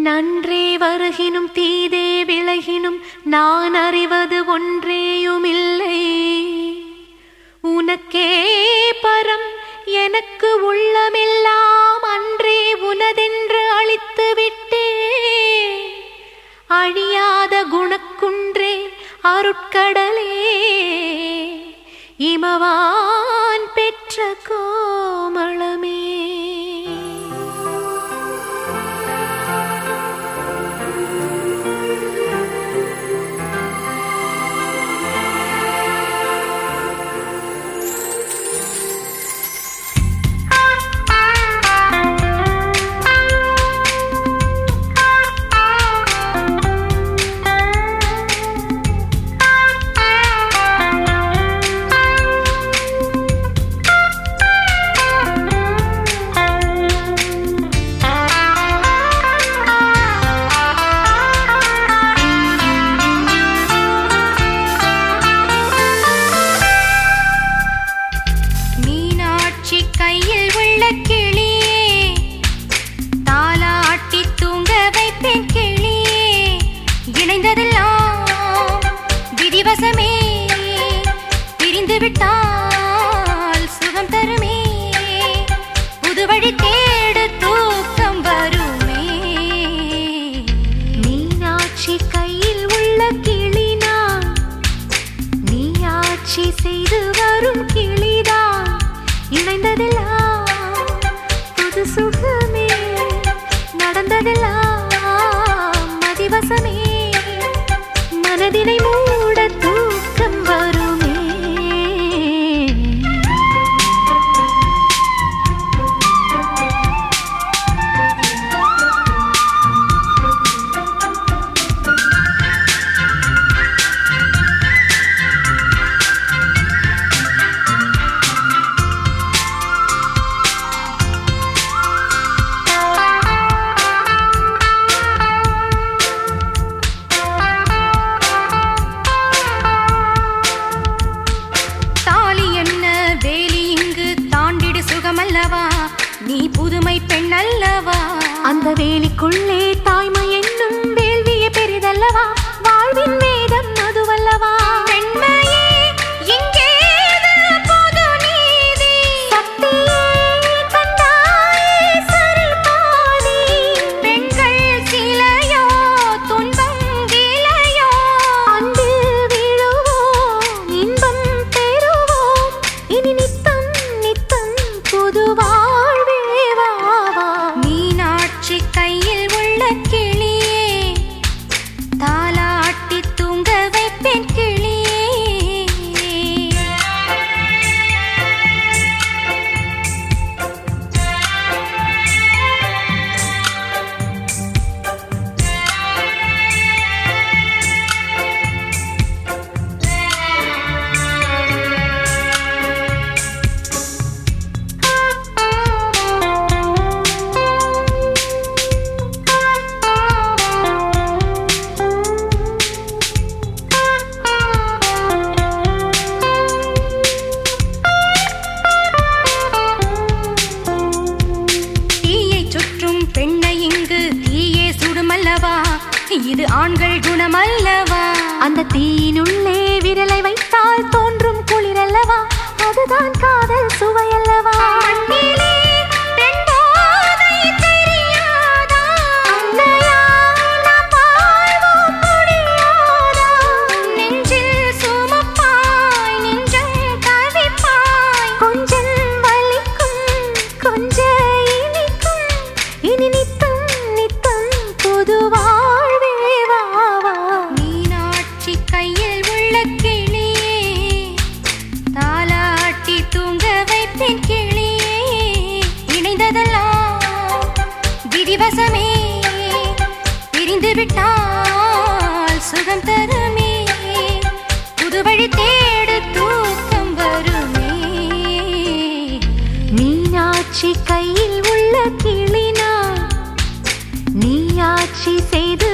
நன்றே வருகினும் தீதே விலகினும் நான் அறிவது ஒன்றேயுமில்லை உனக்கே பரம் எனக்கு உள்ளமெல்லாம் அன்றே உனதென்று அழித்து விட்டே அழியாத குணக்குன்றே அருட்கடலே இமவான் பெற்ற கோமளமே மீனாட்சி கையில் உள்ள கிளியே தாலாட்டி தூங்க வைப்பேன் கிளியே இணைந்ததெல்லாம் விதிவசமே பிரிந்து விட்டால் சுகம் தருமே புது வழி தேடு தூக்கம் வருமே மீனாட்சி கையில் உள்ள கிளினா நீ ஆட்சி செய்து வரும் கிளிதான் இணைந்ததெல்லாம் புது சுகமே நடந்ததெல்லாம் மதிவசமே மனதினை மூட தூக்கம் வருமே தாலி என்ன வேலி இங்கு தாண்டிடு சுகமல்லவா நீ புதுமை பெண் அல்லவா அந்த வேலிக்குள்ளே தாய்மை என்னும் வேள்வியே பெரிதல்லவா வாழ்வின் வேதம் அதுவல்லவா பெண்மையே இங்கேது பொது நீதி சக்தியே கண்டாயே சரிபாதி பெண்கள் சிலையோ துன்பம் விலையோ அன்பில் விழுவோம் இன்பம் பெறுவோம் இனி நித்தம் நித்தம் புது வாழ்வே வா வா. மீனாட்சி கையில் உள்ள கிளியே தாலாட்டி தூங்க வைப்பேன் கிளியே தீயை சுற்றும் பெண்ணை இங்கு தீயே சுடுமல்லவா இது ஆண்கள் குணமல்லவா அந்த தீயினுள்ளே விரலை வைத்தால் தோன்றும் குளிரல்லவா அதுதான் காதல் சுவையல்லவா மண்ணிலே பெண் போதை தெரியாதா? அன்னையால் நாம் வாழ்வோம் முடியாதா? நெஞ்சில் சுமப்பாய், நெஞ்சம் தவிப்பாய். கொஞ்சம் வலிக்கும், கொஞ்ச இனிக்கும். இனி நித்தம் நித்தம் புது வாழ்வே வா வா. மீனாட்சி கையில் உள்ள கிளியே தாலாட்டி தூங்க வைப்பேன் கிளியே இணைந்ததெல்லாம் விதிவசமே பிரிந்து விட்டால் சுகம் தருமே புது வழி தேடு தூக்கம் வருமே மீனாட்சி கையில் உள்ள கிளினா நீ ஆட்சி செய்து